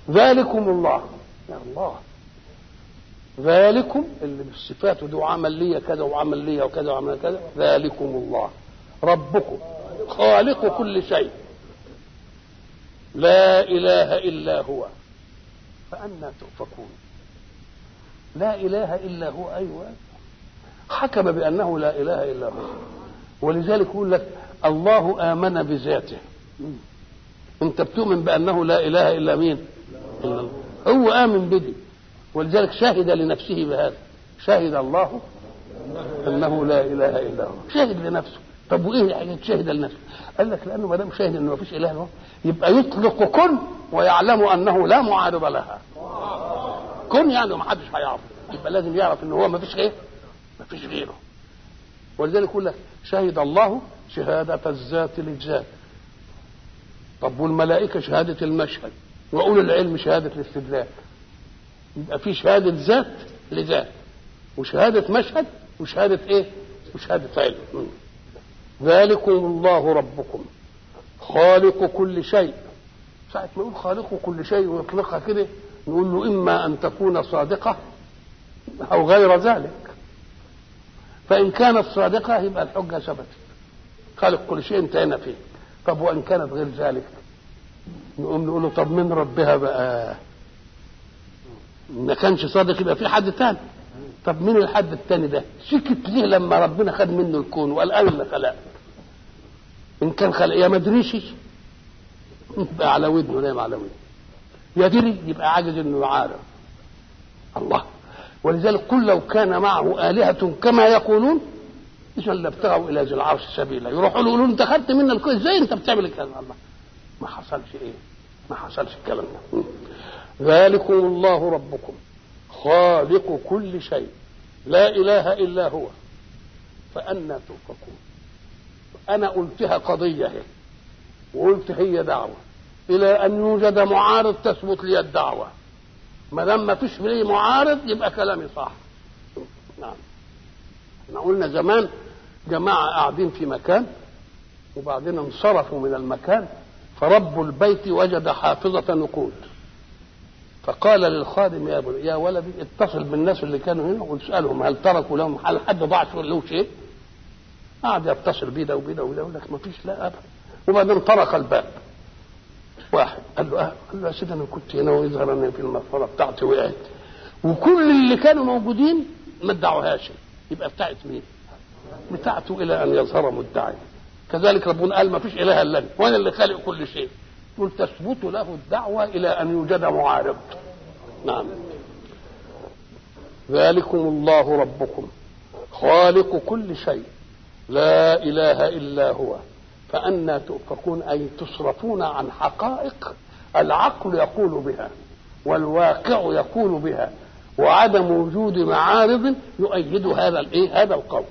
ذلكم الله يا الله ذلكم اللي بالصفات ودي وعمل لي كذا وعمل لي وكذا وعمل كذا ذلكم الله ربكم خالق كل شيء لا اله الا هو فأنا تؤفكون لا إله إلا هو أيوة حكم بأنه لا إله إلا هو ولذلك يقول لك الله آمن بذاته أنت بتؤمن بأنه لا إله إلا مين إلا الله. هو آمن بدي ولذلك شهد لنفسه بهذا شهد الله أنه لا إله إلا هو شهد لنفسه طب وإيه حاجة شهد لنفسه قال لك لأنه ما دام شهد أنه ما فيش إله إلا هو يبقى يطلق كن ويعلم أنه لا معارض لها كن يعني ما حدش هيعرف يبقى لازم يعرف ان هو ما فيش ايه ما فيش غيره ولذلك يقول لك شهد الله شهادة الذات للذات طب والملائكة شهادة المشهد وأولو العلم شهادة الاستدلال يبقى في شهادة ذات لذات وشهادة مشهد وشهادة ايه وشهادة علم ذلكم الله ربكم خالق كل شيء ساعة ما يقول خالق كل شيء ويطلقها كده نقول له إما أن تكون صادقة أو غير ذلك فإن كانت صادقة يبقى الحجة ثبتت خالق كل شيء انتهينا فيه طب وإن كانت غير ذلك نقوم نقول له طب من ربها بقى ما كانش صادق يبقى في حد تاني طب مين الحد التاني ده سكت ليه لما ربنا خد منه الكون وقال انا اللي خلقت ان كان خلق يا ما ادريش يبقى على ودنه نايم على ودنه يدري يبقى عاجز انه يعارض الله ولذلك قل لو كان معه آلهة كما يقولون إذا لابتغوا إلى ذي العرش سبيلا يروحوا يقولوا أنت خدت منا الكل إزاي أنت بتعمل الكلام الله ما حصلش إيه ما حصلش الكلام ده ذلكم الله ربكم خالق كل شيء لا إله إلا هو فأنا تؤفكون أنا قلتها قضية هي وقلت هي دعوة إلى أن يوجد معارض تثبت لي الدعوة ما دام ما فيش لي معارض يبقى كلامي صح نعم احنا قلنا زمان جماعة قاعدين في مكان وبعدين انصرفوا من المكان فرب البيت وجد حافظة نقود فقال للخادم يا بني يا ولدي اتصل بالناس اللي كانوا هنا واسالهم هل تركوا لهم هل حد ضاع له شيء؟ قعد يتصل بيه ده وبيه ده وبيه يقول لك ما فيش لا ابدا وبعدين طرق الباب واحد قال له آه. قال له يا سيدي انا كنت هنا ويظهر اني في المغفره بتاعتي وقعت وكل اللي كانوا موجودين ما ادعوهاش يبقى بتاعت مين؟ بتاعته الى ان يظهر مدعي كذلك ربنا قال ما فيش اله الا انا وانا اللي خالق كل شيء يقول تثبت له الدعوه الى ان يوجد معارض نعم ذلكم الله ربكم خالق كل شيء لا اله الا هو فأنا تؤفكون أي تصرفون عن حقائق العقل يقول بها والواقع يقول بها وعدم وجود معارض يؤيد هذا الايه هذا القول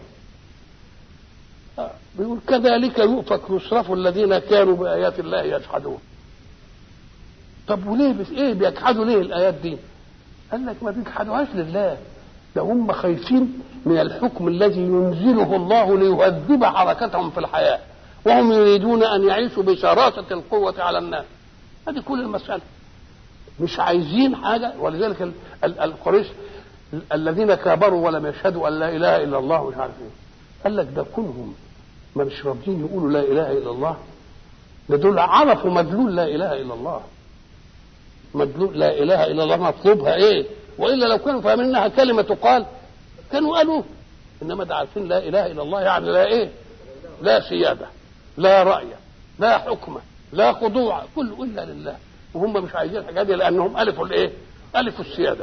بيقول كذلك يؤفك يصرف الذين كانوا بآيات الله يجحدون طب وليه بس ايه بيجحدوا ليه الآيات دي قال لك ما بيجحدوهاش لله ده هم خايفين من الحكم الذي ينزله الله ليهذب حركتهم في الحياه وهم يريدون ان يعيشوا بشراسه القوه على الناس هذه كل المساله مش عايزين حاجه ولذلك القريش الذين كابروا ولم يشهدوا ان لا اله الا الله مش عارف ايه قال لك ده كلهم ما مش راضيين يقولوا لا اله الا الله ده دول عرفوا مدلول لا اله الا الله مدلول لا اله الا الله مطلوبها ايه والا لو كانوا فاهمين انها كلمه تقال كانوا قالوا انما ده عارفين لا اله الا الله يعني لا ايه لا سياده لا رأي لا حكم لا خضوع كله إلا لله وهم مش عايزين الحاجات دي لأنهم ألفوا الإيه؟ ألفوا السيادة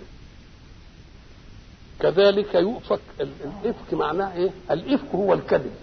كذلك يؤفك الإفك معناه إيه؟ الإفك هو الكذب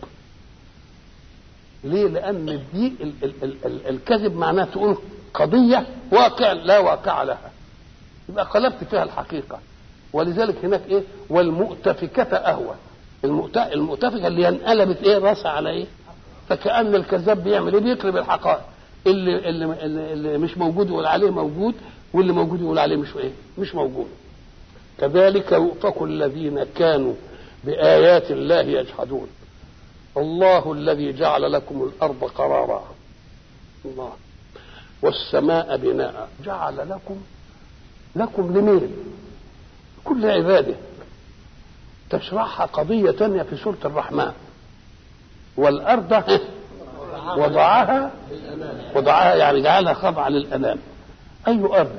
ليه؟ لأن دي ال ال ال ال الكذب معناه تقول قضية واقع لا واقع لها يبقى قلبت فيها الحقيقة ولذلك هناك إيه؟ والمؤتفكة أهوى المؤتفكة اللي انقلبت إيه؟ راسها على إيه؟ فكأن الكذاب بيعمل ايه؟ بيقلب الحقائق اللي, اللي اللي مش موجود يقول عليه موجود واللي موجود يقول عليه مش ايه؟ مش موجود. كذلك يؤفك الذين كانوا بآيات الله يجحدون. الله الذي جعل لكم الأرض قرارا. الله والسماء بناء جعل لكم لكم لمين كل عباده تشرحها قضية تانية في سورة الرحمن والأرض وضعها وضعها يعني جعلها خاضعة للأنام أي أرض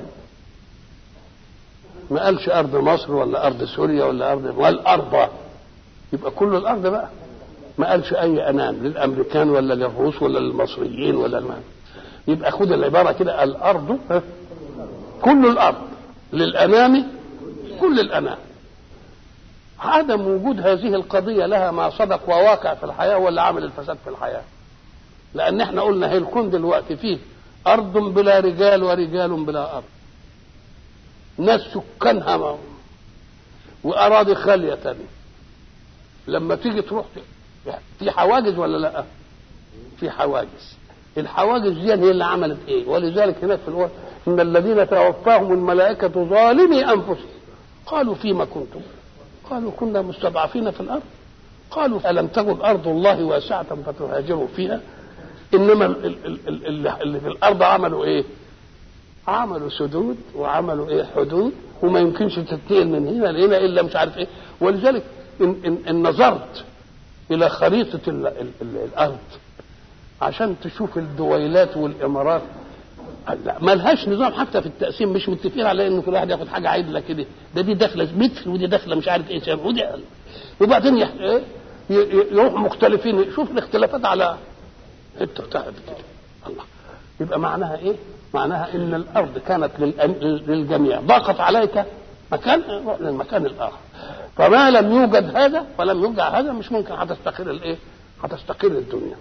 ما قالش أرض مصر ولا أرض سوريا ولا أرض والأرض يبقى كل الأرض بقى ما قالش أي أنام للأمريكان ولا للروس ولا للمصريين ولا المال. يبقى خد العبارة كده الأرض كل الأرض للأنام كل الأنام عدم وجود هذه القضية لها ما صدق وواقع في الحياة ولا عمل الفساد في الحياة لأن احنا قلنا هي الكون دلوقتي فيه أرض بلا رجال ورجال بلا أرض ناس سكانها ما وأراضي خالية تانية لما تيجي تروح في حواجز ولا لا في حواجز الحواجز دي هي اللي عملت ايه ولذلك هناك في الوقت ان الذين توفاهم الملائكه ظالمي انفسهم قالوا فيما كنتم قالوا كنا مستضعفين في الارض قالوا الم تكن ارض الله واسعه فتهاجروا فيها انما اللي في الارض عملوا ايه عملوا سدود وعملوا ايه حدود وما يمكنش تتنقل من هنا لهنا الا مش عارف ايه ولذلك ان, إن, إن نظرت الى خريطه ال ال ال الارض عشان تشوف الدويلات والامارات لا ملهاش نظام حتى في التقسيم مش متفقين على انه كل واحد ياخد حاجه عدله كده ده دي داخله متر ودي داخله مش عارف ايه ودي وبعدين يح... يروحوا مختلفين شوف الاختلافات على حته بتاعت كده الله يبقى معناها ايه؟ معناها ان الارض كانت للجميع ضاقت عليك مكان روح للمكان الاخر فما لم يوجد هذا ولم يوجد هذا مش ممكن هتستقر الايه؟ هتستقر الدنيا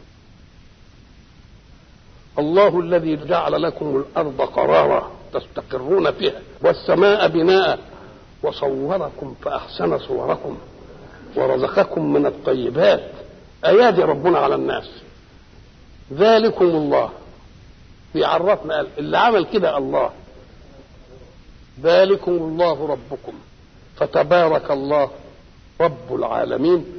الله الذي جعل لكم الارض قرارا تستقرون فيها والسماء بناء وصوركم فاحسن صوركم ورزقكم من الطيبات ايادي ربنا على الناس ذلكم الله بيعرفنا قال اللي عمل كده الله ذلكم الله ربكم فتبارك الله رب العالمين